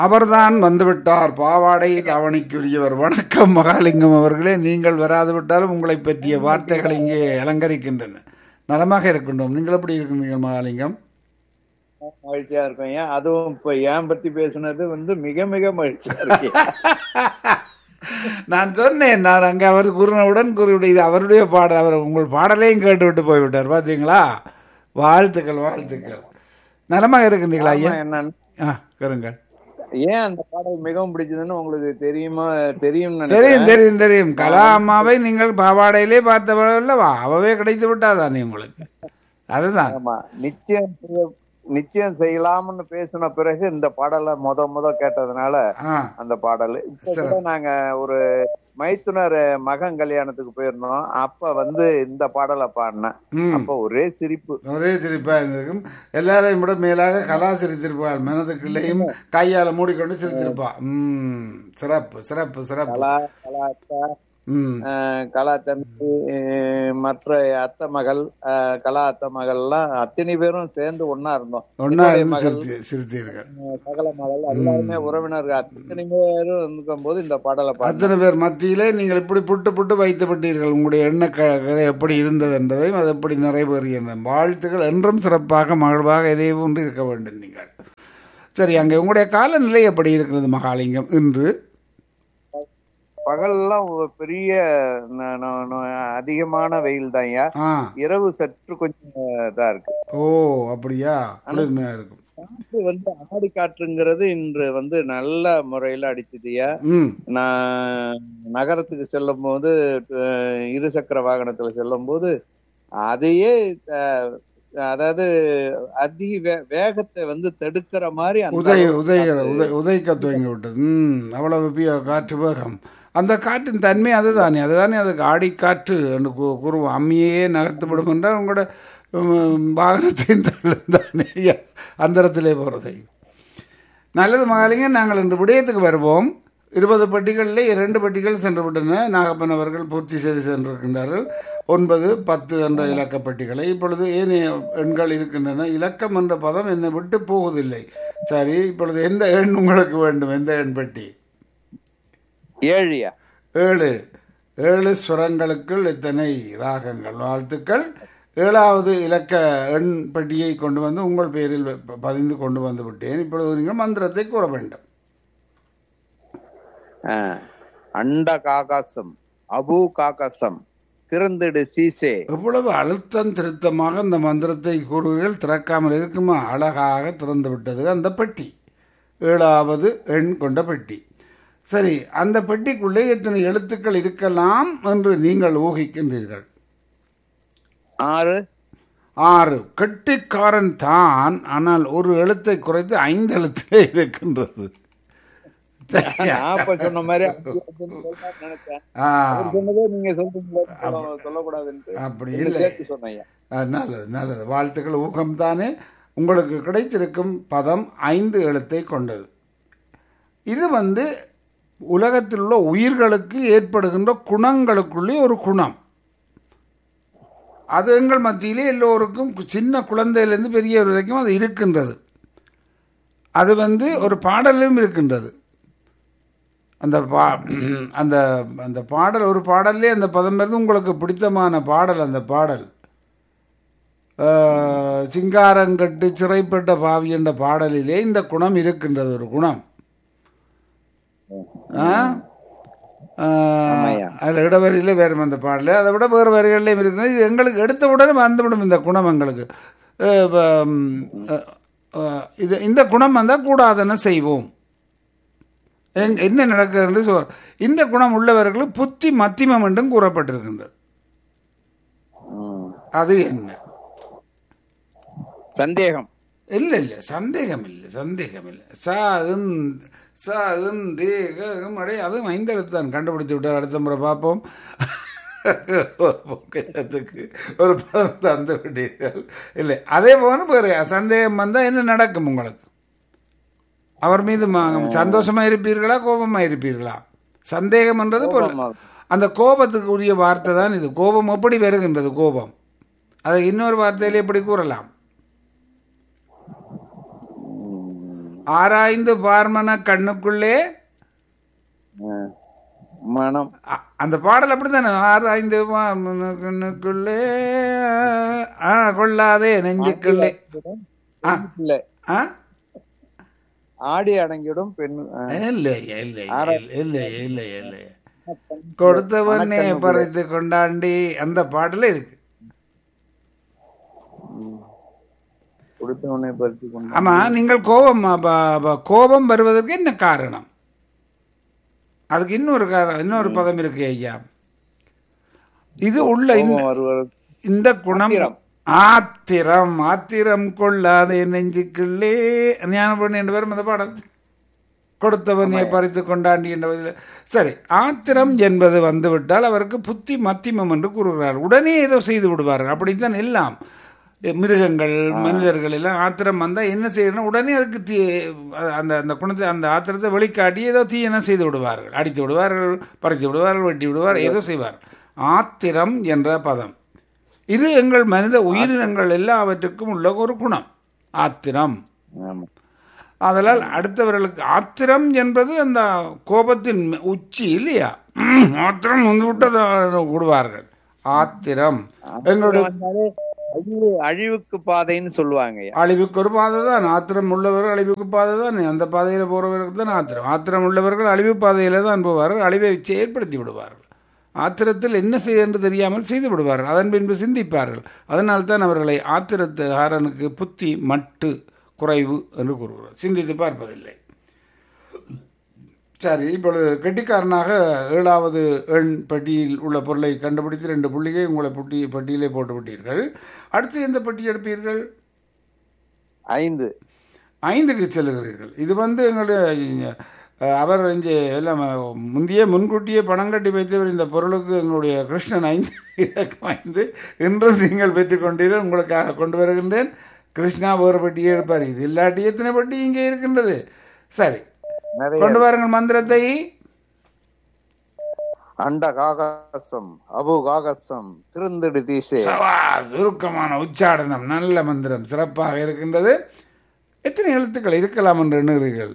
அவர்தான் வந்துவிட்டார் பாவாடை தாவணிக்குரியவர் வணக்கம் மகாலிங்கம் அவர்களே நீங்கள் வராது விட்டாலும் உங்களை பற்றிய வார்த்தைகள் இங்கே அலங்கரிக்கின்றன நலமாக இருக்கின்றோம் நீங்கள் எப்படி இருக்கின்றீங்க மகாலிங்கம் மகிழ்ச்சியா இருக்கும் ஏன் அதுவும் இப்ப ஏன் பத்தி பேசுனது வந்து மிக மிக மகிழ்ச்சியா இருக்கு நான் சொன்னேன் நான் அங்கே அவர் கூறினவுடன் கூறிவிட்டு இது அவருடைய பாடல் அவர் உங்கள் பாடலையும் கேட்டுவிட்டு போய்விட்டார் பார்த்தீங்களா வாழ்த்துக்கள் வாழ்த்துக்கள் நலமாக இருக்கின்றீங்களா ஐயா ஆமா, என்னன்னு ஆ கேளுங்கள் ஏன் அந்த பாடல் மிகவும் பிடிச்சதுன்னு உங்களுக்கு தெரியுமா தெரியும் தெரியும் தெரியும் தெரியும் கலா அம்மாவை நீங்கள் பாவாடையிலே பார்த்தவள் அல்லவா அவவே கிடைத்து விட்டாதானே உங்களுக்கு அதுதான் ஆமா நிச்சயம் செய்ய- நிச்சயம் செய்யலாம்னு பேசின பிறகு இந்த பாடலை முத முத கேட்டதுனால ஆ அந்த பாடல் இப்ப கூட நாங்க ஒரு மைத்துனர் மகன் கல்யாணத்துக்கு போயிருந்தோம் அப்ப வந்து இந்த பாடலை பாடினேன் ம் அப்ப ஒரே சிரிப்பு ஒரே சிரிப்பா இருந்திருக்கும் எல்லாரையும் விட மேலாக கலா சிரித்திருப்பாள் மனதுக்குள்ளேயும் கையால மூடிக்கொண்டு சிரித்திருப்பா ம் சிறப்பு சிறப்பு சிறப்பு கலா கலா அத்தா ம் அஹ், கலா தம்பி அஹ், மற்ற அத்தை மகள் அஹ், கலா அத்தை மகள் எல்லாம் அத்தனை பேரும் சேர்ந்து ஒன்னா இருந்தோம் ஒன்னா என்னுடைய இருந்து மகள் சிரித்தி சிரித்தீர்கள் அஹ், சகல மகள் எல்லாருமே உறவினர்கள் அத்தனை பேரும் இருக்கும் போது இந்த பாடலை பாடினேன் அத்தனை பேர் மத்தியிலே நீங்கள் இப்படி புட்டு புட்டு வைத்துப்பட்டீர்கள் உங்களுடைய எண்ணக்கழக எப்படி இருந்தது என்பதையும் அது எப்படி நிறைவேறியது வாழ்த்துக்கள் என்றும் சிறப்பாக மகிழ்வாக எதே ஒன்று இருக்க வேண்டும் நீங்கள் சரி அங்கே உங்களுடைய காலநிலை எப்படி இருக்கிறது மகாலிங்கம் இன்று பகல்லாம் ஒரு பெரிய ந- ந- ந- அதிகமான வெயில் தான் ஆ இரவு சற்று கொஞ்சம் இதா இருக்கு ஓ அப்படியா குளிர்மையா இருக்கும் காற்று வந்து ஆடி காற்றுங்கிறது இன்று வந்து நல்ல முறையில அடிச்சதுயா ம் நான் நகரத்துக்கு செல்லும் போது அஹ், இருசக்கர வாகனத்துல செல்லும் போது அதையே அஹ், அதாவது அதிக வே- வேகத்தை வந்து தடுக்கிற மாதிரி அந்த உதய அளவுக்கு உதய காத்து. உதய உதைக்க துவங்கி விட்டது ம் அவ்வளவு பிய காற்று வேகம் அந்த காற்றின் தன்மை அதுதானே அதுதானே அதுக்கு ஆடிக்காற்று என்று கூ- கூறுவோம் அம்மியே நகர்த்தப்படும் என்றால் உங்களோட உம், வாகனத்தையும் தள்ளும் தானே அந்தரத்திலே போகிறதை நல்லது மகாலிங்க நாங்கள் இன்று விடயத்துக்கு வருவோம் இருபது பெட்டிகளில் இரண்டு பெட்டிகள் சென்று விட்டன நாகப்பன் அவர்கள் பூர்த்தி செய்து சென்றிருக்கின்றார்கள் ஒன்பது பத்து என்ற இலக்க பெட்டிகளை இப்பொழுது ஏனைய எண்கள் இருக்கின்றன இலக்கம் என்ற பதம் என்னை விட்டு போவதில்லை சரி இப்பொழுது எந்த எண் உங்களுக்கு வேண்டும் எந்த எண் பெட்டி ஏழியா ஏழு ஏழு ஸ்வரங்களுக்குள் இத்தனை ராகங்கள் வாழ்த்துக்கள் ஏழாவது இலக்க எண் பெட்டியை கொண்டு வந்து உங்கள் பெயரில் ப- பதிந்து கொண்டு வந்து விட்டேன் இப்பொழுது நீங்கள் மந்திரத்தை கூற வேண்டும் அஹ், அண்ட காகாசம் அபு காகாசம் திறந்திடு சீசே எவ்வளவு அழுத்தம் திருத்தமாக அந்த மந்திரத்தை கூறுகள் திறக்காமல் இருக்குமா அழகாக திறந்து விட்டது அந்த பெட்டி ஏழாவது எண் கொண்ட பெட்டி சரி அந்த பெட்டிக்குள்ளே எத்தனை எழுத்துக்கள் இருக்கலாம் என்று நீங்கள் ஊகிக்கின்றீர்கள் ஆறு ஆறு கெட்டிக்காரன் தான் ஆனால் ஒரு எழுத்தை குறைத்து ஐந்து எழுத்திலே இருக்கின்றது நான் அப்ப சொன்ன மாதிரி அப்படி அப்படின்னு சொல்லலாம்னு நினைச்சேன் ஆ, அவர் சொன்னதே நீங்க சொல்றீங்களே சொல்ல- சொல்லக்கூடாதுன்ட்டு அப்படி நீங்க இல்லை சேர்த்து சொன்னீங்க ஆ, நல்லது நல்லது வாழ்த்துக்கள் ஊக்கம்தானே உங்களுக்கு கிடைத்திருக்கும் பதம் ஐந்து எழுத்தை கொண்டது இது வந்து உலகத்தில் உள்ள உயிர்களுக்கு ஏற்படுகின்ற குணங்களுக்குள்ளே ஒரு குணம் அது எங்கள் மத்தியிலே எல்லோருக்கும் கு- சின்ன குழந்தையிலேருந்து பெரியவர் வரைக்கும் அது இருக்கின்றது அது வந்து ஒரு பாடலும் இருக்கின்றது அந்த பா அந்த அந்த பாடல் ஒரு பாடல்லே அந்த பதம் இருந்து உங்களுக்கு பிடித்தமான பாடல் அந்த பாடல் ஆஹ், சிங்காரங்கட்டு சிறைப்பட்ட பாவி என்ற பாடலிலே இந்த குணம் இருக்கின்றது ஒரு குணம் ஆ? ஆஹ், ஆமாய்யா. அதுல இடவரியில வேறு அந்த பாடல் அதை விட வேறு வரிகள்லையும் இருக்கிறது இது எங்களுக்கு எடுத்த உடனே வந்துவிடும் இந்த குணம் எங்களுக்கு அஹ், வ- ம், அஹ், அஹ், இது இந்த குணம் வந்தால் கூடாதுன்னு செய்வோம் எங்- என்ன நடக்கிறது என்று சொல் இந்த குணம் உள்ளவர்களுக்கு புத்தி மத்திமம் என்றும் கூறப்பட்டிருக்கின்றது ம். அது என்ன சந்தேகம் இல்லை இல்லை சந்தேகம் இல்லை சந்தேகம் இல்லை சா இந் சா இந் தேகம் அடே அதுவும் ஐந்தெழுத்து தான் கண்டுபிடித்து விட்டார் அடுத்த முறை பார்ப்போம் பொங்கலத்துக்கு ஒரு பதம் தந்து விட்டீர்கள் இல்லை அதே போல வேறு சந்தேகம் வந்தால் என்ன நடக்கும் உங்களுக்கு அவர் மீது ம- சந்தோஷமா இருப்பீர்களா கோபமா இருப்பீர்களா சந்தேகம்ன்றது போல கோபமா. அந்த கோபத்துக்கு உரிய வார்த்தை தான் இது கோபம் எப்படி வருகின்றது கோபம் அதை இன்னொரு வார்த்தையில எப்படி கூறலாம் ம். ஆராய்ந்து பார்மன கண்ணுக்குள்ளே ஆ. மனம் அ- அந்த பாடல் அப்படித்தானே ஆராய்ந்து பார்மன கண்ணுக்குள்ளே ஆ கொள்ளாதே நெஞ்சுக்குள்ளே ஆ இல்ல ஆ ஆடி அடங்கிடும் பெண் ஆ. இல்லை இல்லை இல்லை இல்லை இல்லை கொடுத்தவனே பறித்து கொண்டாண்டி அந்த பாடல இருக்கு கொடுத்தவனை பறித்து கொண்டு ஆமா நீங்கள் கோபம் ப- ப- கோபம் வருவதற்கு என்ன காரணம் அதுக்கு இன்னொரு காரணம் இன்னொரு பதம் இருக்கு ஐயா இது உள்ள இந்த கோபம் வருவது இந்த குணம் ஆத்திரம். ஆத்திரம் ஆத்திரம் கொள்ளாதே நெஞ்சுக்குள்ளே ஞானபண்ணி என்று பேரும் அந்த பாடல் கொடுத்தவனையை பறித்து கொண்டாண்டி என்ற பதில் சரி ஆத்திரம் என்பது வந்துவிட்டால் அவருக்கு புத்தி மத்திமம் என்று கூறுகிறார் உடனே ஏதோ செய்து விடுவார்கள் அப்படித்தான் எல்லாம் எ, மிருகங்கள் மனிதர்கள் எல்லாம் ஆத்திரம் வந்தால் என்ன செய்யணும் உடனே அதுக்கு தீ அ- அந்த அந்த குணத்தை அந்த ஆத்திரத்தை வெளிக்காட்டி ஏதோ தீயன செய்து விடுவார்கள் அடித்து விடுவார்கள் பறித்து விடுவார்கள் வெட்டி விடுவார்கள் ஏதோ செய்வார்கள் ஆத்திரம் என்ற பதம் இது எங்கள் மனித உயிரினங்கள் எல்லாவற்றுக்கும் உள்ள ஒரு குணம் ஆத்திரம் ஆமா அதனால் அடுத்தவர்களுக்கு ஆத்திரம் என்பது அந்த கோபத்தின் ம- உச்சி இல்லையா ம், ஆத்திரம் வந்து விட்டதை விடுவார்கள் ஆத்திரம் எங்களுடைய வந்தாலே அழிவு அழிவுக்கு பாதைன்னு சொல்லுவாங்க ஐயா. அழிவுக்கு ஒரு பாதை தான் ஆத்திரம் உள்ளவர்கள் அழிவுக்கு பாதை தான் அந்த பாதையில் போறவர்களுக்கு தான் ஆத்திரம் ஆத்திரம் உள்ளவர்கள் அழிவு பாதையில தான் போவார்கள் அழிவை ஏற்படுத்தி விடுவார்கள் ஆத்திரத்தில் என்ன செய்ய என்று தெரியாமல் செய்து விடுவார்கள் அதன் பின்பு சிந்திப்பார்கள் அதனால்தான் அவர்களை ஆத்திரத்துக்காரனுக்கு புத்தி மட்டு குறைவு என்று கூறுகிறார் சிந்தித்து பார்ப்பதில்லை சரி இப்பொழுது கெட்டிக்காரனாக ஏழாவது எண் பட்டியில் உள்ள பொருளை கண்டுபிடித்து ரெண்டு புள்ளிகை உங்களை புட்டி பட்டியலே போட்டு விட்டீர்கள் அடுத்து எந்த பட்டி எடுப்பீர்கள் ஐந்து ஐந்துக்கு செல்லுகிறீர்கள் இது வந்து எங்களுடைய அஹ், அவர் இங்கே எல்லாம் முந்தைய முன்கூட்டியே பணம் கட்டி வைத்தவர் இந்த பொருளுக்கு எங்களுடைய கிருஷ்ணன் ஐந்து இலக்கம் ஐந்து இன்றும் நீங்கள் பெற்றுக்கொண்டீர்கள் உங்களுக்காக கொண்டு வருகின்றேன் கிருஷ்ணா ஒரு பட்டியே எடுப்பார் இது இல்லாட்டி எத்தனை பட்டி இங்கே இருக்கின்றது சரி நிறைய கொண்டு வாருங்கள் மந்திரத்தை அண்ட காகசம் அபு காகசம் திருந்திடு தீசே சவா சுருக்கமான உச்சாடனம் நல்ல மந்திரம் சிறப்பாக இருக்கின்றது எத்தனை எழுத்துக்கள் இருக்கலாம் என்று எண்ணுகிறீர்கள்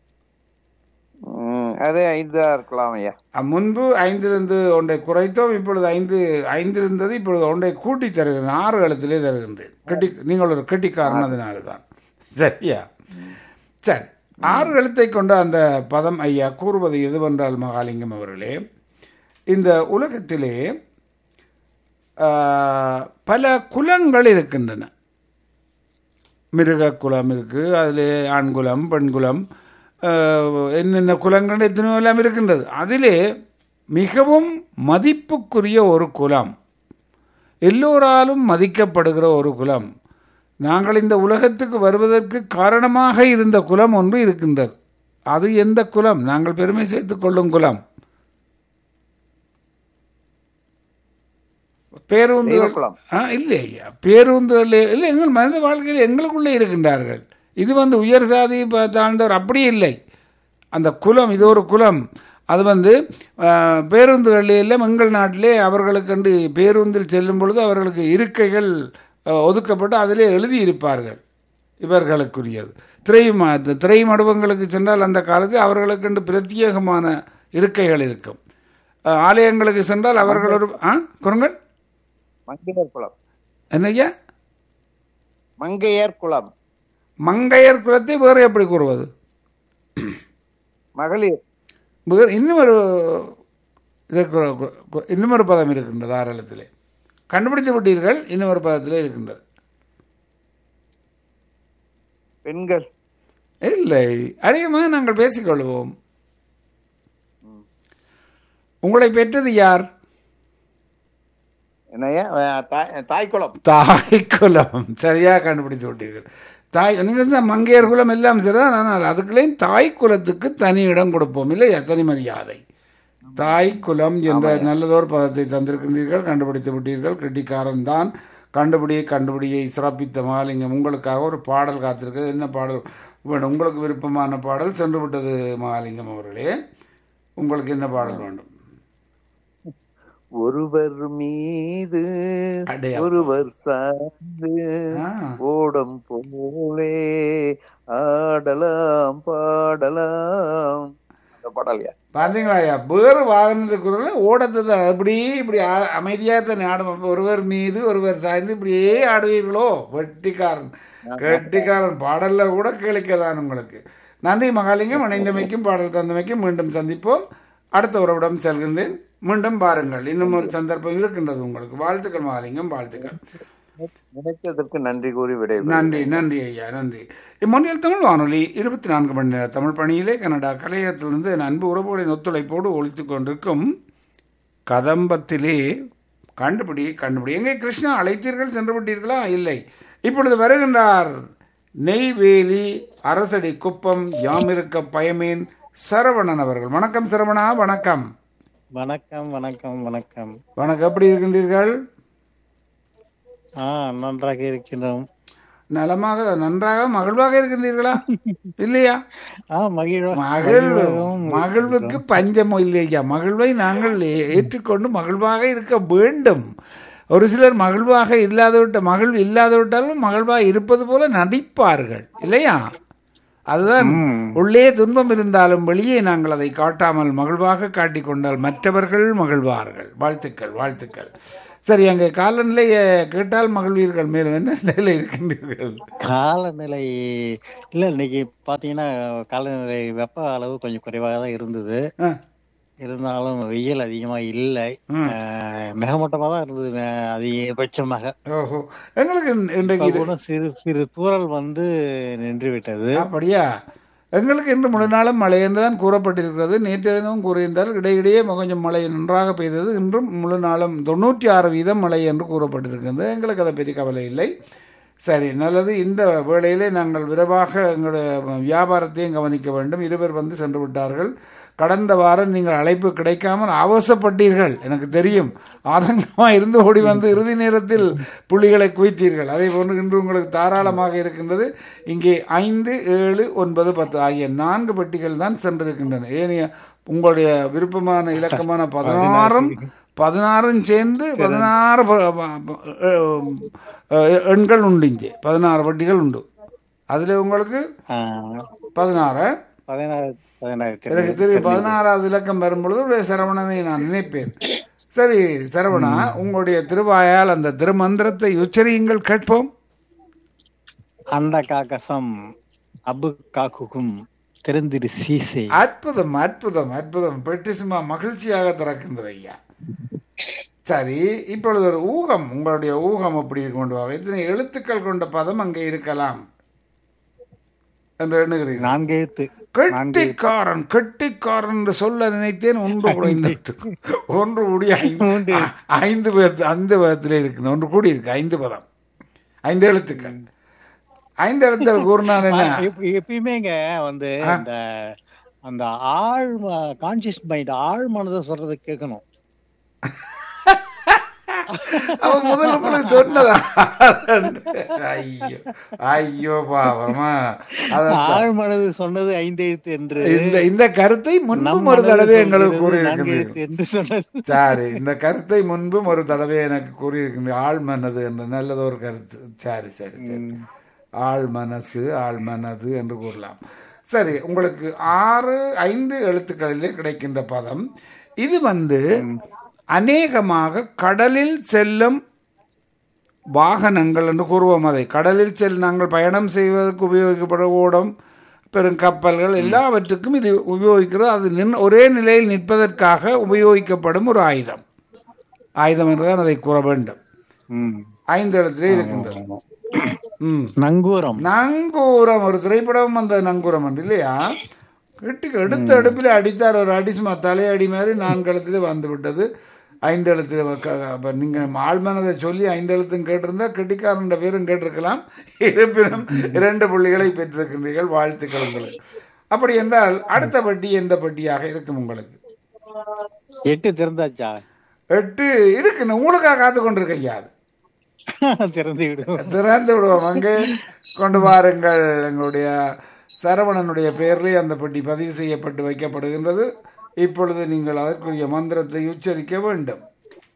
ம், அதே ஐந்தா இருக்கலாம் ஐயா அ, முன்பு ஐந்திலிருந்து ஒன்றை குறைத்தோம் இப்பொழுது ஐந்து ஐந்து இருந்தது இப்பொழுது ஒன்றை கூட்டி தருகிறேன் ஆறு எழுத்திலே தருகின்றேன் கெட்டி நீங்கள் ஒரு கெட்டிக்காரன் அதனால தான் சரியா சரி ஆறு எழுத்தை கொண்ட அந்த பதம் ஐயா கூறுவது எதுவென்றால் மகாலிங்கம் அவர்களே இந்த உலகத்திலே ஆ, பல குலங்கள் இருக்கின்றன மிருக குலம் இருக்குது அதில் ஆண் குலம் பெண் குலம் அஹ், என்னென்ன குலங்கள் எத்தனையோ எல்லாம் இருக்கின்றது அதிலே மிகவும் மதிப்புக்குரிய ஒரு குலம் எல்லோராலும் மதிக்கப்படுகிற ஒரு குலம் நாங்கள் இந்த உலகத்துக்கு வருவதற்கு காரணமாக இருந்த குலம் ஒன்று இருக்கின்றது அது எந்த குலம் நாங்கள் பெருமை சேர்த்துக் கொள்ளும் குலம் பேருந்துகள் தெய்வக்குலம். ஆ இல்லை ஐயா பேருந்துகள் இல்லை எங்கள் மனித வாழ்க்கையில் எங்களுக்குள்ளே இருக்கின்றார்கள் இது வந்து உயர் சாதி ப- தாழ்ந்தவர் அப்படி இல்லை அந்த குலம் இது ஒரு குலம் அது வந்து ஆ, பேருந்துகளில் எல்லாம் எங்கள் நாட்டிலே அவர்களுக்கென்று பேருந்தில் செல்லும் பொழுது அவர்களுக்கு இருக்கைகள் ஆ, ஒதுக்கப்பட்டு அதிலே எழுதியிருப்பார்கள் இவர்களுக்குரியது திரை ம- திரை மடுவங்களுக்கு சென்றால் அந்த காலத்தில் அவர்களுக்கென்று பிரத்யேகமான இருக்கைகள் இருக்கும் ஆ, ஆலயங்களுக்கு சென்றால் அவர்கள் ஒரு ஆ குரங்கள் மங்கையர் குலம் என்னய்யா மங்கையர் குலம் மங்கையர் குலத்தை வேறு எப்படி கூறுவது மகளிர் வேறு இன்னும் ஒரு இதை கு- கு- கு- இன்னும் ஒரு பதம் இருக்கின்றது ஆரலத்திலே கண்டுபிடித்து விட்டீர்கள் இன்னும் ஒரு பதத்திலே இருக்கின்றது பெண்கள் இல்லை அதிகமாக நாங்கள் பேசிக்கொள்வோம் உங்களை பெற்றது யார் என்னையா அஹ், தாய்- தாய் குலம் தாய் குலம் சரியாக கண்டுபிடித்து விட்டீர்கள் தாய் நீங்கள் வந்து மங்கையர் குலம் எல்லாம் சரிதான் ஆனால் அதுக்குள்ளேயும் தாய் குலத்துக்கு தனி இடம் கொடுப்போம் இல்லையா தனி மரியாதை தாய் குலம் என்ற நல்லதொரு பதத்தை தந்திருக்கின்றீர்கள் கண்டுபிடித்து விட்டீர்கள் கிட்டிக்காரன் தான் கண்டுபிடியை கண்டுபிடியை சிறப்பித்த மகாலிங்கம் உங்களுக்காக ஒரு பாடல் காத்திருக்கிறது என்ன பாடல் வேணும் உங்களுக்கு விருப்பமான பாடல் சென்று விட்டது மகாலிங்கம் அவர்களே உங்களுக்கு என்ன பாடல் வேண்டும் ஒருவர் மீது அடையா. ஒருவர் சார்ந்து ஆ, ஓடம் போலே ஆடலாம் பாடலாம் அந்த பாடலையா பாத்தீங்களா ஐயா வேறு வாகனத்துக்குள்ள ஓடத்தை தான் அப்படி இப்படி ஆ- அமைதியா தான் ஆடும் அப்ப ஒருவர் மீது ஒருவர் சாய்ந்து இப்படியே ஆடுவீர்களோ வெட்டிக்காரன் கெட்டிக்காரன் பாடல்ல கூட கேளிக்கதான் உங்களுக்கு நன்றி மகாலிங்கம் இணைந்தமைக்கும் பாடல் தந்தமைக்கும் மீண்டும் சந்திப்போம் அடுத்த உறவிடம் செல்கின்றேன் மீண்டும் பாருங்கள் இன்னும் ஒரு சந்தர்ப்பம் இருக்கின்றது உங்களுக்கு வாழ்த்துக்கள் மகாலிங்கம் வாழ்த்துக்கள் நினைத்ததற்கு நன்றி கூறி விடை நன்றி நன்றி ஐயா நன்றி இம்மொழியில் தமிழ் வானொலி இருபத்தி நான்கு மணி நேர தமிழ் பணியிலே கனடா கலையகத்திலிருந்து என் அன்பு உறவுகளின் ஒத்துழைப்போடு ஒழித்துக் கொண்டிருக்கும் கதம்பத்திலே கண்டுபிடி கண்டுபிடி எங்கே கிருஷ்ணா அழைத்தீர்கள் சென்று விட்டீர்களா இல்லை இப்பொழுது வருகின்றார் நெய்வேலி அரசடி குப்பம் யாமிருக்க பயமேன் சரவணன் அவர்கள் வணக்கம் சரவணா வணக்கம் வணக்கம் வணக்கம் வணக்கம் வணக்கம் எப்படி இருக்கின்றீர்கள் ஆ நன்றாக இருக்கின்றோம் நலமாக நன்றாக மகிழ்வாக இருக்கின்றீர்களா இல்லையா ஆ மகிழ்வா மகிழ்வு மகிழ்வாகவும் மகிழ்வுக்கு பஞ்சம் இல்லையா மகிழ்வை நாங்கள் ஏ- ஏற்றுக்கொண்டு மகிழ்வாக இருக்க வேண்டும் ஒரு சிலர் மகிழ்வாக இல்லாதவிட்ட மகிழ்வு இல்லாதவிட்டாலும் மகிழ்வாக இருப்பது போல நடிப்பார்கள் இல்லையா அதுதான் உள்ளே துன்பம் இருந்தாலும் வெளியே நாங்கள் அதை காட்டாமல் மகிழ்வாக காட்டிக்கொண்டால் மற்றவர்கள் மகிழ்வார்கள் வாழ்த்துக்கள் வாழ்த்துக்கள் சரி அங்கே காலநிலையை கேட்டால் மகிழ்வீர்கள் மேலும் என்ன நிலையில் இருக்கின்றீர்கள் காலநிலை இல்ல இன்னைக்கு பாத்தீங்கன்னா காலநிலை வெப்ப அளவு கொஞ்சம் குறைவாக தான் இருந்தது ஆ, இருந்தாலும் வெயில் அதிகமா இல்லை ம். மிகமட்டமா தான் இருந்தது அஹ், அதிகபட்சமாக ஓஹோ எங்களுக்கு இன்றைக்கு இப்ப கூட சிறு சிறு தூறல் வந்து நின்று விட்டது அப்படியா எங்களுக்கு இன்று முழு நாளும் மழை என்றுதான் கூறப்பட்டிருக்கிறது நேற்று தினமும் கூறியிருந்தால் இடையிடையே கொஞ்சம் மழை நன்றாக பெய்தது இன்றும் முழு நாளும் தொண்ணூற்றி ஆறு வீதம் மழை என்று கூறப்பட்டிருக்கிறது எங்களுக்கு அதை பெரிய கவலை இல்லை சரி நல்லது இந்த வேளையிலே நாங்கள் விரைவாக எங்களுடைய வியாபாரத்தையும் கவனிக்க வேண்டும் இருவர் வந்து சென்று விட்டார்கள் கடந்த வாரம் நீங்கள் அழைப்பு கிடைக்காமல் அவசப்பட்டீர்கள் எனக்கு தெரியும் ஆதங்கமாக இருந்து ஓடி வந்து இறுதி நேரத்தில் புள்ளிகளை குவித்தீர்கள் அதே போன்று இன்று உங்களுக்கு தாராளமாக இருக்கின்றது இங்கே ஐந்து ஏழு ஒன்பது பத்து ஆகிய நான்கு பெட்டிகள் தான் சென்றிருக்கின்றன ஏனைய உங்களுடைய விருப்பமான இலக்கமான பதினாறும் பதினாறும் சேர்ந்து பதினாறு ப- ப- ப- அஹ் எண்கள் உண்டு இங்கே பதினாறு பெட்டிகள் உண்டு அதில் உங்களுக்கு ஆஹ், பதினாறு பதினாறு பதினாறு எனக்கு தெரியும் பதினாறாவது இலக்கம் வரும்பொழுது உடைய சரவணனை நான் நினைப்பேன் சரி சரவணா உங்களுடைய திருவாயால் அந்த திருமந்திரத்தை உச்சரியுங்கள் கேட்போம் அந்த காக்கசம் அபு காக்குக்கும் திறந்திரு சீசை அற்புதம் அற்புதம் அற்புதம் பெட்டி சும்மா மகிழ்ச்சியாக திறக்கின்றது ஐயா சரி இப்பொழுது ஒரு ஊகம் உங்களுடைய ஊகம் அப்படி கொண்டு வா எத்தனை எழுத்துக்கள் கொண்ட பதம் அங்கே இருக்கலாம் என்று எண்ணுகிறீர்கள் நான்கு எழுத்து கெட்டிக்காரன் கெட்டிக்காரன் என்று சொல்ல நினைத்தேன் ஒன்று குறைந்து ஒன்று கூடி ஐந்து ஐந்து பதத்து ஐந்து பதத்திலே இருக்கு ஒன்று கூடி இருக்கு ஐந்து பதம் ஐந்து எழுத்துக்கள் ஐந்து எழுத்துக்கள் கூறினால் என்ன எப்ப- எப்பயுமேங்க வந்து அந்த அந்த ஆழ் கான்சியஸ் மைண்ட் ஆழ் மனதை சொல்றதை கேட்கணும் அவன் முதல்ல உங்களுக்கு சொன்னதா ஐயோ ஐயோ பாவமா அதான் ஆழ் மனது சொன்னது ஐந்து எழுத்து என்று இந்த இந்த கருத்தை முன்பும் நம் ஒரு மனது தடவை எங்களுக்கு சொல்கிறது நான்கு கூறியிருக்கின்றீர்கள் எழுத்து என்று சொன்னது சரி இந்த கருத்தை முன்பும் ஒரு தடவை எனக்கு கூறியிருக்கின்ற ஆள் மனது என்ற நல்லதொரு கருத்து சரி சரி சரி ஆள் மனசு ஆள் மனது என்று கூறலாம் சரி உங்களுக்கு ஆறு ஐந்து எழுத்துக்களிலே கிடைக்கின்ற பதம் இது வந்து அநேகமாக கடலில் செல்லும் வாகனங்கள் என்று கூறுவோம் அதை கடலில் செல் நாங்கள் பயணம் செய்வதற்கு உபயோகிக்கப்படும் ஓடம் பெரும் கப்பல்கள் எல்லாவற்றுக்கும் இது உபயோகிக்கிறது அது நின் ஒரே நிலையில் நிற்பதற்காக உபயோகிக்கப்படும் ஒரு ஆயுதம் ஆயுதம் என்றுதான் அதை கூற வேண்டும் ம். ஐந்து எழுத்திலே இருக்கின்றது ம் நங்கூரம் நங்கூரம் ஒரு திரைப்படம் அந்த நங்கூரம் என்று இல்லையா கிட்டுக்கு எடுத்த அடுப்பில் அடித்தார் ஒரு அடி சும்மா தலையடி மாதிரி நான்கு எழுத்துல வந்து விட்டது ஐந்து எழுத்து அப்போ நீங்கள் ஆழ்மனதை சொல்லி ஐந்து எழுத்தும் கேட்டிருந்தா கெட்டிக்காரன் பேரும் கேட்டிருக்கலாம் இருப்பினும் இரண்டு புள்ளிகளை பெற்றிருக்கின்றீர்கள் வாழ்த்துக்கள் உங்களுக்கு அப்படி என்றால் அடுத்த பட்டி எந்த பட்டியாக இருக்கும் உங்களுக்கு எட்டு திறந்தாச்சா எட்டு இருக்குன்னு உங்களுக்காக காத்து கொண்டிருக்க ஐயா அது திறந்து விடுவோம் திறந்து விடுவோம் அங்கே கொண்டு வாருங்கள் எங்களுடைய சரவணனுடைய பெயரிலே அந்த பெட்டி பதிவு செய்யப்பட்டு வைக்கப்படுகின்றது இப்பொழுது நீங்கள் அதற்குரிய மந்திரத்தை உச்சரிக்க வேண்டும்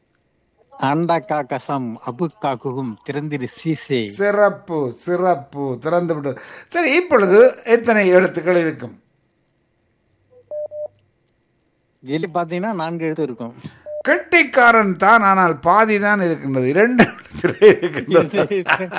அண்டக்கா கசம் அபு காக்குகும் திறந்திரு சீசே சிறப்பு சிறப்பு திறந்து விட்டது சரி இப்பொழுது எத்தனை எழுத்துக்கள் இருக்கும் இதுல பாத்தீங்கன்னா நான்கு எழுத்து இருக்கும் கெட்டிக்காரன் தான் ஆனால் பாதி தான் இருக்கின்றது இரண்டு எழுத்திலே இருக்கின்றது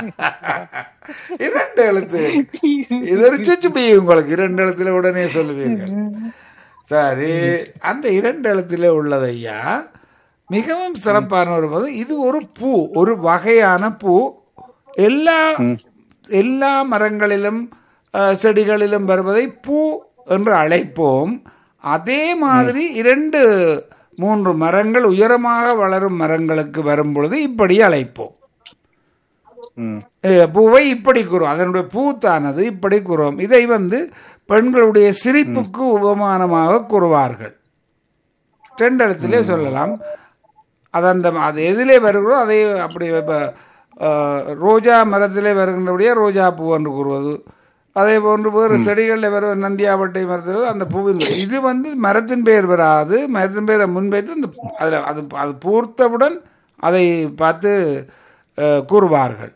இரண்டு எழுத்து இது ஒரு சுச்சுப்பி உங்களுக்கு இரண்டு எழுத்துல உடனே சொல்லுவீர்கள் சரி அந்த இரண்டு எழுத்துல உள்ளது ஐயா மிகவும் சிறப்பான ஒரு பதம் இது ஒரு பூ ஒரு வகையான பூ எல்லா எல்லா மரங்களிலும் அஹ், செடிகளிலும் வருவதை பூ என்று அழைப்போம் அதே மாதிரி இரண்டு மூன்று மரங்கள் உயரமாக வளரும் மரங்களுக்கு வரும் பொழுது இப்படி அழைப்போம் ம். அஹ் பூவை இப்படி கூறுவோம் அதனுடைய பூத்தானது இப்படி கூறுவோம் இதை வந்து பெண்களுடைய சிரிப்புக்கு உபமானமாக கூறுவார்கள் ரெண்டு இடத்திலே சொல்லலாம் அது அந்த அது எதிலே வருகிறோ அதை அப்படி இப்ப, அஹ், ரோஜா மரத்திலே வருகின்றபடியே ரோஜா பூ என்று கூறுவது அதே போன்று வேறு செடிகளில் வரும் நந்தியாவட்டை மரத்தில் அந்த பூவின் பெயர். இது வந்து மரத்தின் பெயர் வராது மரத்தின் பெயரை முன்வைத்து இந்த அதில் அது அது பூர்த்தவுடன் அதை பார்த்து அஹ், கூறுவார்கள்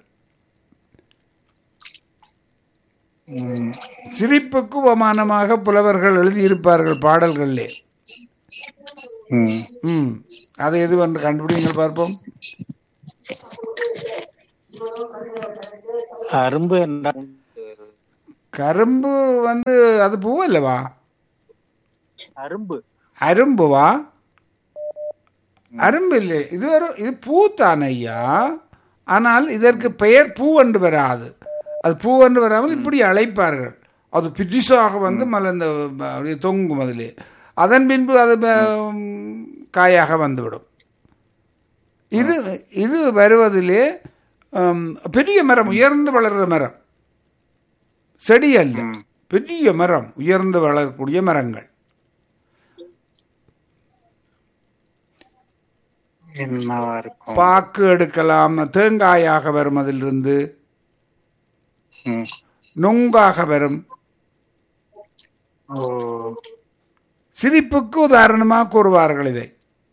ம். சிரிப்புக்கு உபமானமாக புலவர்கள் எழுதியிருப்பார்கள் பாடல்களிலே ம். ம் அதை எது என்று கண்டுபிடிங்கள் பார்ப்போம் அரும்பு என்றால் கரும்பு வந்து அது பூ அல்லவா அரும்பு அரும்புவா அரும்பு இல்லை இது ஒரு இது பூத்தான் ஐயா ஆனால் இதற்கு பெயர் பூ என்று வராது அது பூ என்று வராமல் இப்படி அழைப்பார்கள் அது பிடிசாக வந்து மலர்ந்த அப்படியே தொங்கும் அதிலே அதன் பின்பு அது ப- காயாக வந்துவிடும் இது இது வருவதிலே ஹம், பெரிய மரம் உயர்ந்து வளர்கிற மரம் செடி அல்ல பெரிய மரம் உயர்ந்து வளரக்கூடிய மரங்கள் என்னவா இருக்கும் பாக்கு எடுக்கலாம் தேங்காயாக வரும் அதிலிருந்து ம். நொங்காக வரும் ஓ சிரிப்புக்கு உதாரணமாக கூறுவார்கள் இதை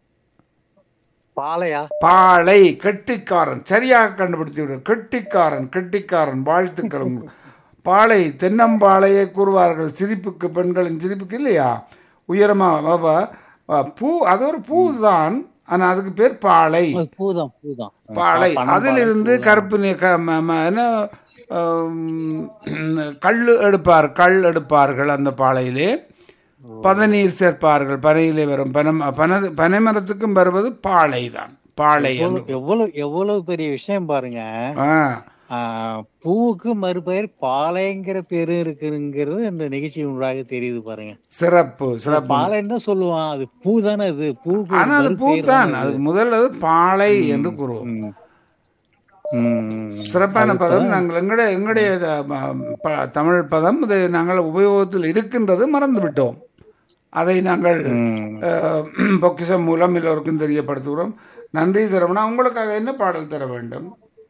பாலையா பாலை கெட்டிக்காரன் சரியாக கண்டுபிடித்து விடு கெட்டிக்காரன் கெட்டிக்காரன் வாழ்த்துக்களும் பாலை தென்னம்பாளையை கூறுவார்கள் சிரிப்புக்கு பெண்களின் சிரிப்புக்கு இல்லையா உயரமா பாபா, பூ அது ஒரு பூ தான் ஆனா அதுக்கு பேர் பாலை அது பூதான் பூதான் பாலை பனம் அதிலிருந்து கருப்பு நி- க- ம- ம- என்ன ஆம், கல் எடுப்பார் கல் எடுப்பார்கள் அந்த பாலையிலே பதநீர் சேர்ப்பார்கள் பனையிலே வரும் பனம் பன பனைமரத்துக்கும் வருவது பாலை தான் பாலை என்று. எவ்வளவு- எவ்வளவு எவ்வளவு பெரிய விஷயம் பாருங்க ஆ, ஆ, பூவுக்கு மறுபெயர் பாலைங்கிற பேரு இருக்குங்கிறது இந்த நிகழ்ச்சி ஊடாக தெரியுது பாருங்க சிறப்பு சிறப்பு பாலைன்னு தான் சொல்லுவான் அது பூ தானே அது பூவுக்கு ஆனா அது பூ மறுபெயர் தான் தானே அதுக்கு முதல்ல அது பாலை என்று கூறுவோம் ம். ம். சிறப்பான பதம் நாங்கள் எங்களுடைய எங்களுடைய த- ம- ப- தமிழ் பதம் இது நாங்கள் உபயோகத்தில் இருக்கின்றது மறந்து விட்டோம் அதை நாங்கள் ம். அஹ், பொக்கிஷம் மூலம் எல்லோருக்கும் தெரியப்படுத்துகிறோம் நன்றி சரவணா உங்களுக்காக என்ன பாடல் தர வேண்டும்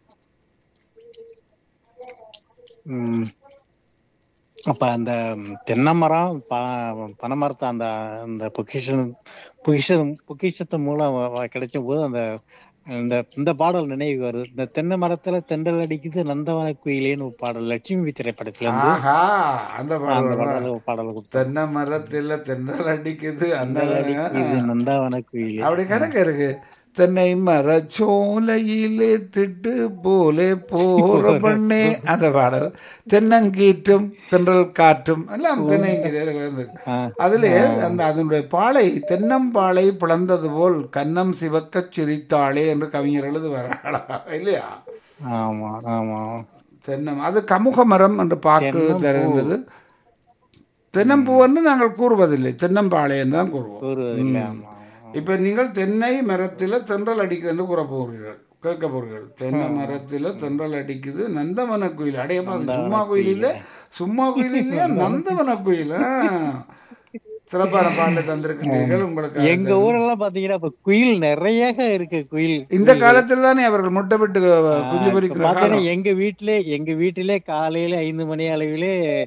ம். அப்ப அந்த தென்னை மரம் ப- பனை மரத்தை அந்த அந்த பொக்கிஷன் பொக்கிஷம் பொக்கிஷத்து மூலம் வ- வ- கிடைச்ச போது அந்த இந்த இந்த பாடல் நினைவு வருது இந்த தென்னை மரத்துல தென்றல் அடிக்குது நந்தவன குயிலேன்னு ஒரு பாடல் லட்சுமி திரைப்படத்துல இருந்து ஆஹா அந்த அந்த பாடல் பாடல் பாடல் கொடுத்தேன் தென்னை மரத்தில் தென்றல் அடிக்குது அந்த அடிக்குது நந்தவன குயிலே அப்படி கணக்கு இருக்கு தென்னை மரச்சோலையிலே திட்டு போலே போற பண்ணே அந்த பாடல் தென்னங்கீற்றும் தென்றல் காற்றும் எல்லாம் தென்னைங்கீரை ஆ. அதிலே அந்த அதனுடைய பாலை தென்னம்பாலை பிளந்தது போல் கன்னம் சிவக்கச் சிரித்தாளே என்று கவிஞர் எழுதுவாரா இல்லையா ஆமா ஆமா தென்னம் அது கமுக மரம் என்று பாக்கு தென்னம்பூ. தருகின்றது தென்னம்பூ என்று நாங்கள் கூறுவதில்லை தென்னம்பாளை என்று தான் கூறுவோம் கூறுவதில்லை ஆமா இப்ப நீங்கள் தென்னை மரத்துல தென்றல் அடிக்குது என்று கூற போகிறீர்கள் கேட்க போகிறீர்கள் தென்னை மரத்துல தென்றல் அடிக்குது நந்தவன குயில் அடையப்பா அது சும்மா குயில் இல்ல சும்மா குயில் இல்லையா நந்தவன குயில் ஆ. சிறப்பான பாட்டை தந்திருக்கின்றீர்கள் உங்களுக்கு எங்க ஊரெல்லாம் பாத்தீங்கன்னா இப்ப குயில் நிறைய இருக்கு குயில் இந்த காலத்தில் தானே அவர்கள் முட்டை விட்டு குஞ்சு இப்ப பொறிக்கிற பாத்தீங்கன்னா காலம் எங்க வீட்டிலே எங்க வீட்டிலே காலையில ஐந்து மணி அளவிலே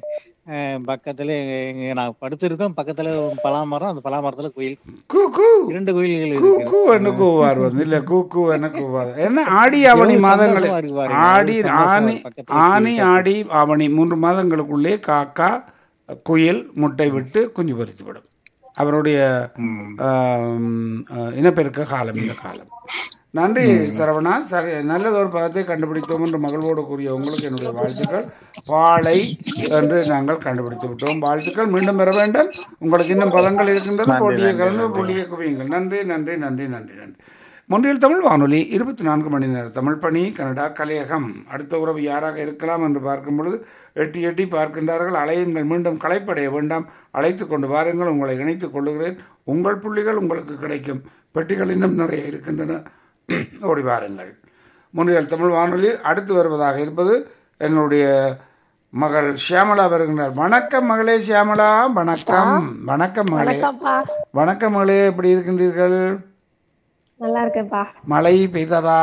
அஹ், பக்கத்துல எங்க- எங்க நான் படுத்திருக்கோம் பக்கத்துல ஒரு பலா மரம் அந்த பலா மரத்துல கோயில் கூ கூ இரண்டு கோயில்கள் கூ இருக்கு கூ என்ன கூவார் வந்து இல்ல கூ கூ என்ன கூவாது என்ன ஆடி ஆவணி எவ்வளவு மாதங்கள் சந்தோஷமா இருக்கு பாருங்க. ஆடி எவ்வளவு சந்தோஷமா ஆனி இருக்கு. பக்கத்துல ஆனி ஆடி ஆவணி மூன்று மாதங்களுக்குள்ளே காக்கா குயில் முட்டை விட்டு குஞ்சு பொரித்துவிடும் அவருடைய ம். ஆம், அஹ், இனப்பெருக்க காலம் இந்த காலம் நன்றி சரவணா சரி நல்லது ஒரு பதத்தை கண்டுபிடித்தோம் என்று மகிழ்வோடு கூறிய உங்களுக்கு என்னுடைய வாழ்த்துக்கள் பாலை என்று நாங்கள் கண்டுபிடித்து விட்டோம் வாழ்த்துக்கள் மீண்டும் பெற வேண்டும் உங்களுக்கு இன்னும் பதங்கள் இருக்கின்றது போட்டியை கலந்து புள்ளியை குவியுங்கள் நன்றி நன்றி நன்றி நன்றி நன்றி முன்றில் தமிழ் வானொலி இருபத்தி நான்கு மணி நேர தமிழ் பணி கனடா கலையகம் அடுத்த உறவு யாராக இருக்கலாம் என்று பார்க்கும் பொழுது எட்டி எட்டி பார்க்கின்றார்கள் அலையுங்கள் மீண்டும் களைப்படைய வேண்டாம் அழைத்து கொண்டு வாருங்கள் உங்களை இணைத்துக் கொள்ளுகிறேன் உங்கள் புள்ளிகள் உங்களுக்கு கிடைக்கும் பெட்டிகள் இன்னும் நிறைய இருக்கின்றன ஓடி வாருங்கள் முன்னில் தமிழ் வானொலி அடுத்து வருவதாக இருப்பது எங்களுடைய மகள் ஷியாமலா வருகின்றார் வணக்கம் மகளே ஷியாமலா வணக்கம் வணக்கம் மகளே வணக்கம்ப்பா வணக்கம் மகளே எப்படி இருக்கின்றீர்கள் நல்லா இருக்கேன்ப்பா மழை பெய்ததா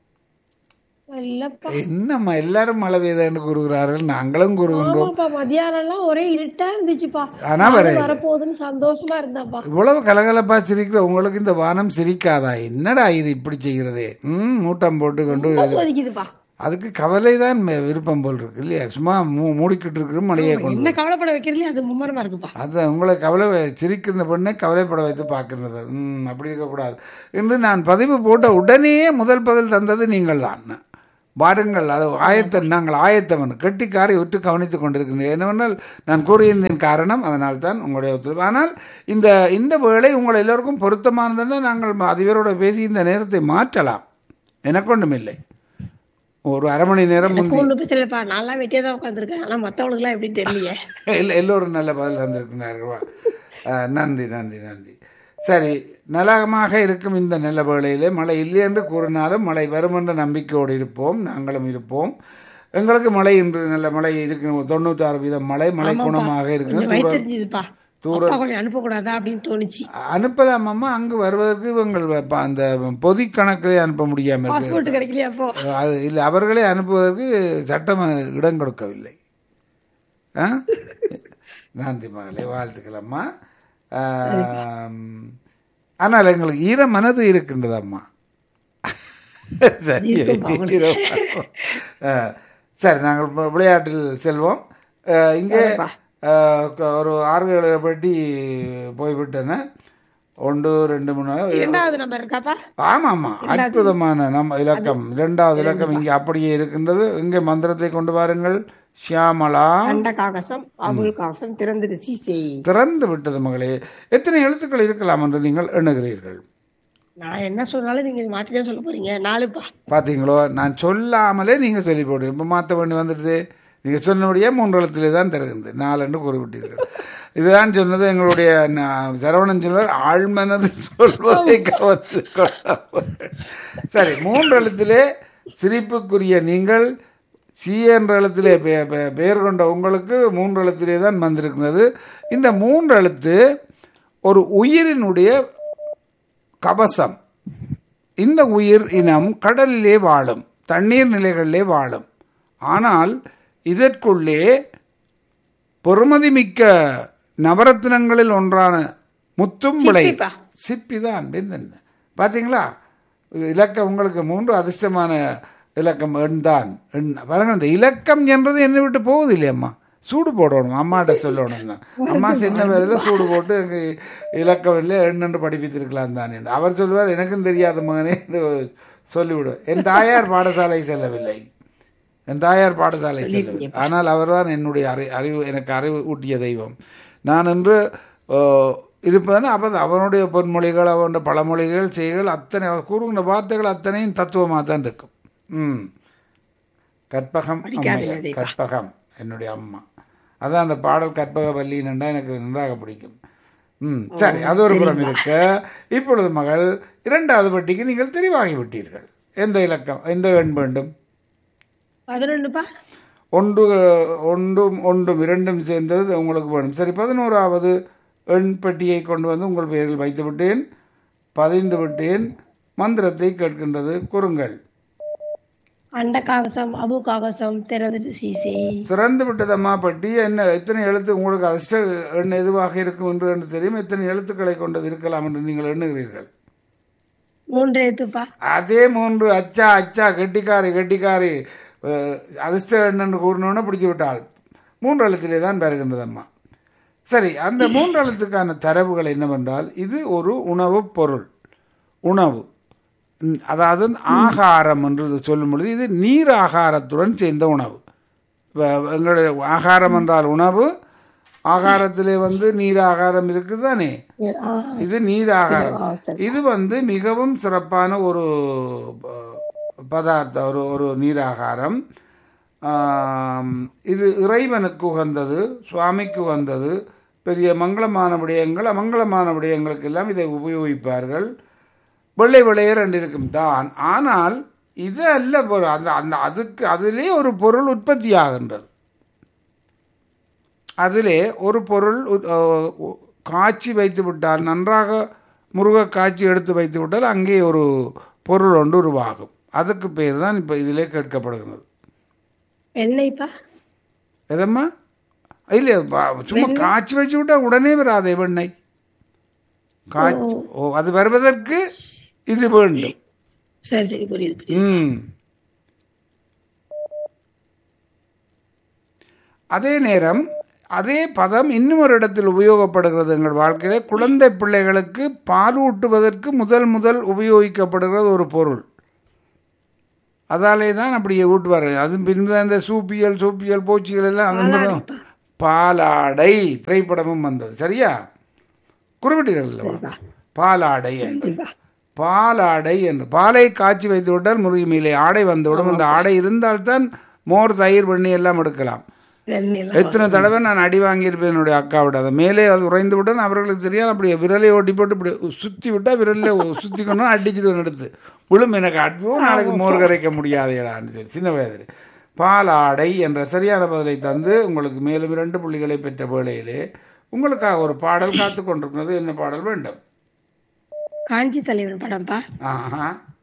இல்லப்பா என்னம்மா எல்லாரும் மழை பெய்தன்னு கூறுகிறார்கள் நாங்களும் கூறுகின்றோம் ஆமாப்பா மத்தியானம் எல்லாம் ஒரே இருட்டா இருந்துச்சுப்பா ஆனா வர நானும் வரப்போகுதுன்னு சந்தோஷமா இருந்தேன்ப்பா இவ்வளவு கலகலப்பா சிரிக்கிற உங்களுக்கு இந்த வானம் சிரிக்காதா என்னடா இது இப்படி செய்கிறதே ம் மூட்டம் போட்டு கொண்டு சோதிக்குதுப்பா அதுக்கு கவலை தான் விருப்பம் போல் இருக்கு இல்லையா சும்மா மூ மூடிக்கிட்டு இருக்கிற மழையை கொண்டு என்ன கவலைப்பட வைக்கிறதுல அது மும்மரமா இருக்குப்பா அது உங்களை கவலை சிரிக்கிற பெண்ணை கவலைப்பட வைத்து பார்க்கின்றது ம் அப்படி இருக்கக்கூடாது என்று நான் பதிவு போட்ட உடனே முதல் பதில் தந்தது நீங்கள் தான் வாருங்கள் அது ஆயத்தம் நாங்கள் ஆயத்தவன் கெட்டிக்காரை உற்று கவனித்துக் கொண்டிருக்கின்றேன் என்னவென்றால் நான் கூறியிருந்தேன் காரணம் அதனால் தான் உங்களுடைய ஒத்துழைப்பு ஆனால் இந்த இந்த வேளை உங்கள் எல்லோருக்கும் பொருத்தமானதுன்னு நாங்கள் அதிபரோட பேசி இந்த நேரத்தை மாற்றலாம் எனக்கு ஒன்றும் இல்லை ஒரு அரை மணி நேரம் முந்தி எனக்கு ஒண்ணும் பிரச்சனை இல்லப்பா நல்லா வெட்டியா தான் உட்காந்துருக்கேன் ஆனா மத்தவங்களுக்கு எல்லாம் எப்படின்னு தெரியலையே இல்லை எல்லோரும் நல்ல பதில் தந்திருக்கிறார்கள் அஹ், நன்றி நன்றி நன்றி சரி நலமாக இருக்கும் இந்த நல்ல வேளையிலே மழை இல்லை என்று கூறினாலும் மழை வரும் என்ற நம்பிக்கையோடு இருப்போம் நாங்களும் இருப்போம் எங்களுக்கு மழை இன்று நல்ல மழை இருக்கு தொண்ணூற்றாறு வீதம் மழை மழை குணமாக கொஞ்சம் இருக்கிறது வயிற்றுச்சுதுப்பா அப்பா கொஞ்சம் அனுப்பக்கூடாதா அப்படின்னு தோணுச்சு அனுப்பலாமாம்மா அங்கு வருவதற்கு இவங்கள் ப- அந்த பொதி கணக்கிலே அனுப்ப முடியாமல் இருக்கு பாஸ்போர்ட் கிடைக்கலையா அப்போ அது இல்லை அவர்களே அனுப்புவதற்கு சட்டம் இடம் கொடுக்கவில்லை ஆ? நன்றி மகளே வாழ்த்துக்களம்மா ஆம், ஆனால் எங்களுக்கு ஈர மனது இருக்கின்றதம்மா சரி ஈர மனம். ஆ, சரி நாங்கள் இப்ப விளையாட்டில் செல்வோம் ஆ, இங்கே ஆ, க- ஒரு ஆறு ஏழு பெட்டி போய்விட்டன ஒன்று ரெண்டு மூணு இரண்டாவது நம்பர் இருக்காப்பா ஆமாம்மா அற்புதமான நம்ம இலக்கம் இரண்டாவது இலக்கம் இங்கே அப்படியே இருக்கின்றது இங்கே மந்திரத்தை கொண்டு வாருங்கள் ஷியாமலா அண்ட காகசம் அபுல் காகசம் திறந்து சீசை திறந்து விட்டது மகளே எத்தனை எழுத்துக்கள் இருக்கலாம் என்று நீங்கள் எண்ணுகிறீர்கள் நான் என்ன சொன்னாலும் நீங்க இதை மாத்தி தான் சொல்ல போறீங்க நாலுப்பா பார்த்தீங்களோ நான் சொல்லாமலே நீங்கள் சொல்லி போடுங்க இப்போ மாற்ற வேண்டி வந்துடுது நீங்கள் சொன்னபடியே மூன்று எழுத்திலே தான் தருகின்றேன் நாலு கூறிவிட்டீர்கள் இதுதான் சொன்னது எங்களுடைய ந- சரவணன் சொல்வார் ஆழ்மனது சொல்வதை கவர்ந்து கொள்ள வேண்டும். சரி மூன்று எழுத்திலே சிரிப்புக்குரிய நீங்கள் சி என்ற எழுத்திலே பெ- பெ- பெயர் கொண்ட உங்களுக்கு மூன்று எழுத்திலே தான் வந்திருக்கிறது இந்த மூன்று எழுத்து ஒரு உயிரினுடைய கவசம் இந்த உயிர் இனம் கடலிலே வாழும் தண்ணீர் நிலைகளிலே வாழும் ஆனால் இதற்குள்ளே பொறுமதிமிக்க நவரத்தினங்களில் ஒன்றான முத்தும் விளை சிப்பிப்பா. சிப்பிதான் பிந்தன் பார்த்தீங்களா இலக்கம் உங்களுக்கு மூன்று அதிர்ஷ்டமான இலக்கம் எண் தான் எண் பாருங்க இந்த இலக்கம் என்றது என்னை விட்டு போகுது இல்லையம்மா சூடு போடணும் அம்மாட்ட சொல்லணும் தான் அம்மா சின்ன வயதில் சூடு போட்டு எனக்கு இலக்கம் இல்லை எண்ணென்று படிப்பித்திருக்கலாம் தான் என்று அவர் சொல்லுவார் எனக்கும் தெரியாத மகனே என்று சொல்லிவிடுவார் என் தாயார் பாடசாலை செல்லவில்லை என் தாயார் பாடசாலை செல்லவில்லை ஆனால் அவர்தான் என்னுடைய அறி அறிவு எனக்கு அறிவு ஊட்டிய தெய்வம் நான் இன்று இருப்பதுன்னா அப்போ அவனுடைய பொன்மொழிகள் அவனுடைய பழமொழிகள் செய்கள் அத்தனை அவர் கூறுகின்ற வார்த்தைகள் அத்தனையும் தத்துவமாக தான் இருக்கும் ம் கற்பகம் படிக்காதீங்க அம்மையார். தெய்வா. கற்பகம் என்னுடைய அம்மா அதான் அந்த பாடல் கற்பக வல்லின்னா எனக்கு நன்றாக பிடிக்கும் ம் சரி அது ஒரு புறம் இருக்க இப்பொழுது மகள் இரண்டாவது பட்டிக்கு நீங்கள் தெரிவாகி விட்டீர்கள் எந்த இலக்கம் எந்த எண் வேண்டும் பதினொன்னுப்பா ஒன்று ஒன்றும் ஒன்றும் இரண்டும் சேர்ந்தது உங்களுக்கு வேணும் சரி பதினோராவது எண் பெட்டியை கொண்டு வந்து உங்கள் பெயரில் வைத்து விட்டேன் பதிந்து விட்டேன் மந்திரத்தை கேட்கின்றது கூறுங்கள் அண்ட காகசம் அபு காகசம் திறந்து சீசே திறந்து விட்டதம்மா பட்டி என்ன எத்தனை எழுத்து உங்களுக்கு அதிர்ஷ்ட எண் எதுவாக இருக்கும் என்று என்று தெரியும் எத்தனை எழுத்துக்களை கொண்டது இருக்கலாம் என்று நீங்கள் எண்ணுகிறீர்கள் மூன்று எழுத்துப்பா அதே மூன்று அச்சா அச்சா கெட்டிக்காரி கெட்டிக்காரி அஹ், அதிர்ஷ்ட எண் என்று கூறினோன்னு பிடிச்சு விட்டாள் மூன்று எழுத்திலே தான் பெறுகின்றதம்மா சரி அந்த மூன்று எழுத்துக்கான தரவுகள் என்னவென்றால் இது ஒரு உணவுப் பொருள் உணவு ம், அதாவது ஆகாரம் என்று சொல்லும் பொழுது இது நீர் ஆகாரத்துடன் சேர்ந்த உணவு இப்ப எங்களுடைய ஆகாரம் என்றால் உணவு ஆகாரத்திலே வந்து நீர் ஆகாரம் இருக்குது தானே ஆ, இது நீர் ஆகாரம் ஆ, சரி. இது வந்து மிகவும் சிறப்பான ஒரு அஹ், பதார்த்தம் ஒரு ஒரு நீராகாரம் ஆம், இது இறைவனுக்கு உகந்தது சுவாமிக்கு உகந்தது பெரிய மங்களமான விடயங்கள் அமங்கலமான விடயங்களுக்கெல்லாம் இதை உபயோகிப்பார்கள் வெள்ளை வெள்ளையர் என்று இருக்கும் தான் ஆனால் இது அல்ல பொருள் அந்த அந்த அதுக்கு அதிலே ஒரு பொருள் உற்பத்தி ஆகின்றது அதிலே ஒரு பொருள் உ- அஹ் உ- காய்ச்சி வைத்து விட்டால் நன்றாக முருக காய்ச்சி எடுத்து வைத்து விட்டால் அங்கே ஒரு பொருள் ஒன்று உருவாகும் அதுக்கு பேர் தான் இப்போ இதிலே கேட்கப்படுகிறது எண்ணெய்ப்பா எதம்மா இல்லை ப- சும்மா காய்ச்சி வச்சு விட்டா உடனே வராதே வெண்ணெய் காய்ச்சி ஓ அது வருவதற்கு இது வேண்டும் சரி சரி புரியுது புரியுது ம் அதே நேரம் அதே பதம் இன்னும் ஒரு இடத்தில் உபயோகப்படுகிறது எங்கள் வாழ்க்கையில குழந்தை பிள்ளைகளுக்கு பால் ஊட்டுவதற்கு முதல் முதல் உபயோகிக்கப்படுகிறது ஒரு பொருள் அதாலே தான் அப்படி ஊட்டுவார்கள் அது பின்பு அந்த சூப்பியல் சூப்பியல் பூச்சிகள் எல்லாம் அந்த மாதிரி பாலாடை திரைப்படமும் வந்தது சரியா குறிப்பிட்டீர்கள் அல்லவா? பாலாடை என்று சரிப்பா பாலாடை என்று பாலை காய்ச்சி வைத்து விட்டால் முருகி மேலே ஆடை வந்துவிடும் அந்த ஆடை இருந்தால்தான் மோர் தயிர் வெண்ணி எல்லாம் எடுக்கலாம் எண்ணெயெல்லாம் எத்தனை தடவை நான் அடி வாங்கியிருப்பேன் என்னுடைய அக்காவிட அதை மேலே அது உறைந்து விட்டால் அவர்களுக்கு தெரியாது அப்படியே விரலை ஓட்டி போட்டு இப்படி சுற்றி விட்டால் விரலில் சுற்றி கொண்டு அடிச்சிடுவேன் எடுத்து விழும் எனக்கு அடியோ நாளைக்கு மோர் கரைக்க முடியாதேடான்னு சொல்லி சின்ன வயதில் பாலாடை என்ற சரியான பதிலை தந்து உங்களுக்கு மேலும் இரண்டு புள்ளிகளை பெற்ற வேளையிலே உங்களுக்காக ஒரு பாடல் காத்து கொண்டிருக்கிறது என்ன பாடல் வேண்டும் காஞ்சி தலைவன் படம்ப்பா ஆஹா